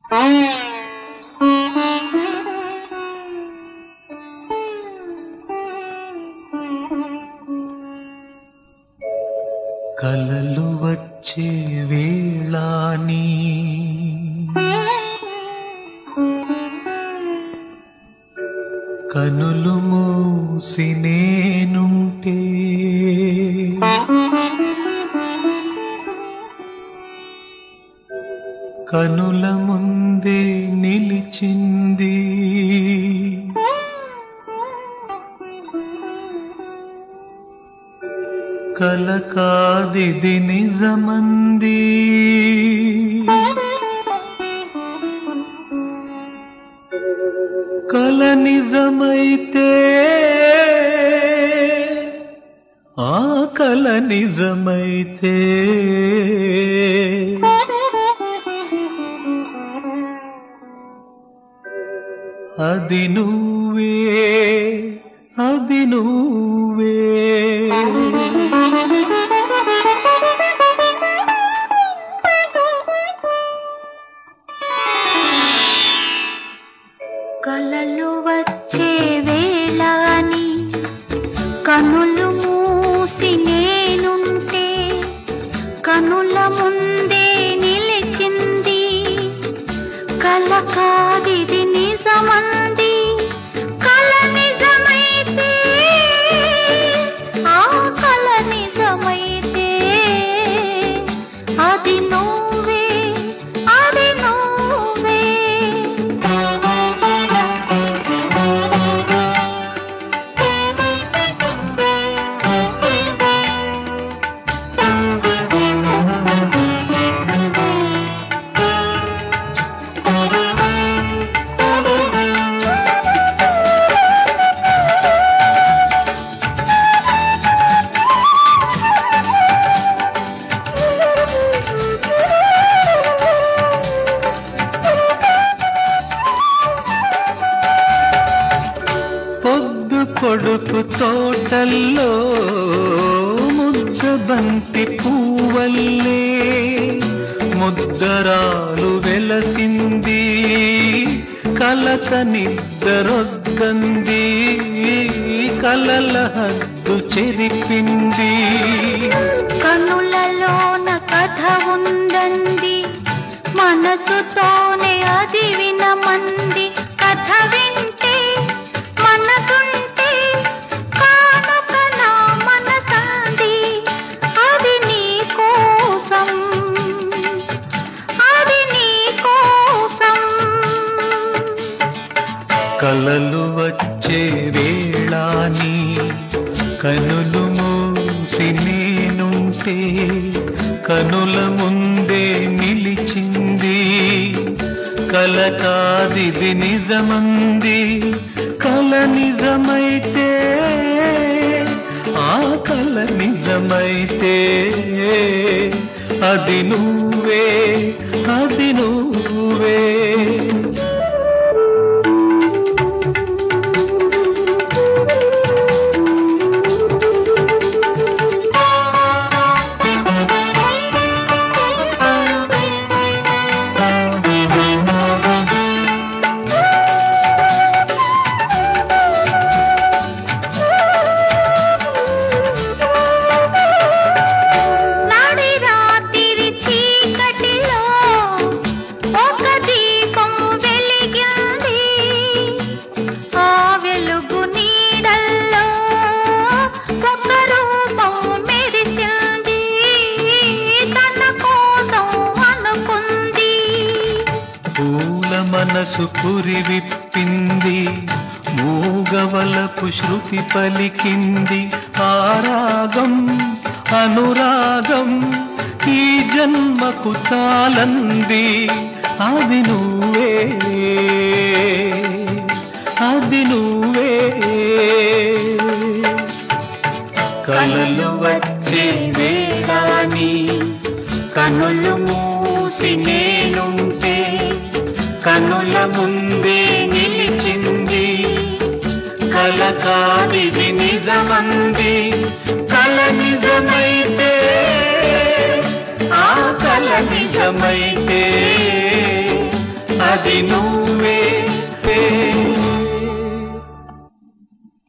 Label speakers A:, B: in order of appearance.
A: కలలు వచ్చే వేళాని కనులు మూసి నేనుంటే కనుల ముందే నిలిచింది కల కాదిది నిజమంది కల నిజమైతే ఆ కల నిజమైతే అది నువ్వే అది నువ్వే
B: కలలు వచ్చే వేళని కనులు మూసి నేనుంటే కనుల ముందే నిలిచింది కల కాదిది నిజమంది కల నిజమైతే ఆ కల నిజమైతే అది నువ్వే అది నువ్వే
A: పొద్దు కొడుకు తోటల్లో ముద్దబంతి పూవల్లే ముద్దరాలు వెలసింది కలక నిద్దరొద్దంది కలల హద్దు చెరిపింది
B: కనులలోన కథ ఉందండి మనసుతోనే అది వినమంది కథ వింటే మనసుంటే కానుక నా మనసంది అది నీ కోసం అది నీ కోసం
A: కలలు వచ్చే వేళాని కనులు మూసి నేనుంటే కనుల ముందే నిలిచింది కల కాదిది నిజమంది కల నిజమైతే ఆ కల నిజమైతే అది నువ్వే అది నువ్వే
B: నాడి రాత్రి చీకటిలో ఒక దీపం వెలిగింది ఆ వెలుగు నీడల్లో ఒక రూపం మెరిసింది తన కోసం అనుకుంది
A: పూల మనసు పురి విప్పింది మూగవలపు శృతి పలికింది ఆరాగం అనురాగం ఈ జన్మకు చాలంది అది నువ్వే అది నువ్వే కలలు వచ్చే వేళాని కనులు మూసి నేనుంటే కనుల ముందే నిలిచింది కల కాదిది నిజమంది కల నిజమైతే ఆ కల నిజమైతే అది నువ్వు